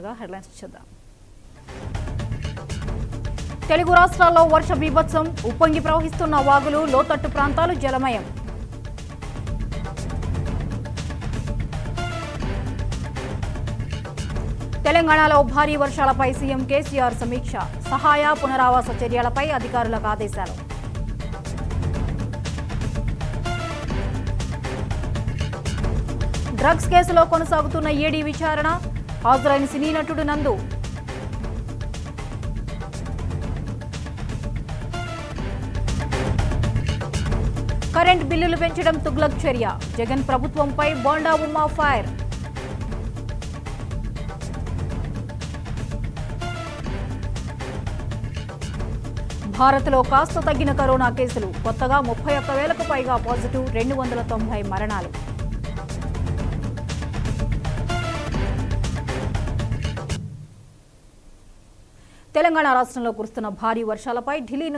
ముందుగా హెడ్లైన్స్ చూద్దాం తెలుగు రాష్ట్రాల్లో వర్ష బీభత్సం ఉప్పొంగి ప్రవహిస్తున్న వాగులు లోతట్టు ప్రాంతాలు జలమయం తెలంగాణలో భారీ వర్షాలపై సీఎం కేసీఆర్ సమీక్ష సహాయ పునరావాస చర్యలపై అధికారులకు ఆదేశాలు డ్రగ్స్ కేసులో కొనసాగుతున్న ఈడీ విచారణ హాజరైన సినీ నటుడు నందు కరెంట్ బిల్లులు పెంచడం తుగ్లక్ చర్య జగన్ ప్రభుత్వంపై బోండా ఉమ్మా ఫైర్ భారత్లో కాస్త తగ్గిన కరోనా కేసులు కొత్తగా ముప్పై ఒక్క వేలకు పైగా పాజిటివ్ రెండు వందల తొంభై మరణాలు తెలంగాణ రాష్ట్రంలో కురుస్తున్న భారీ వర్షాలపై ఢిల్లీ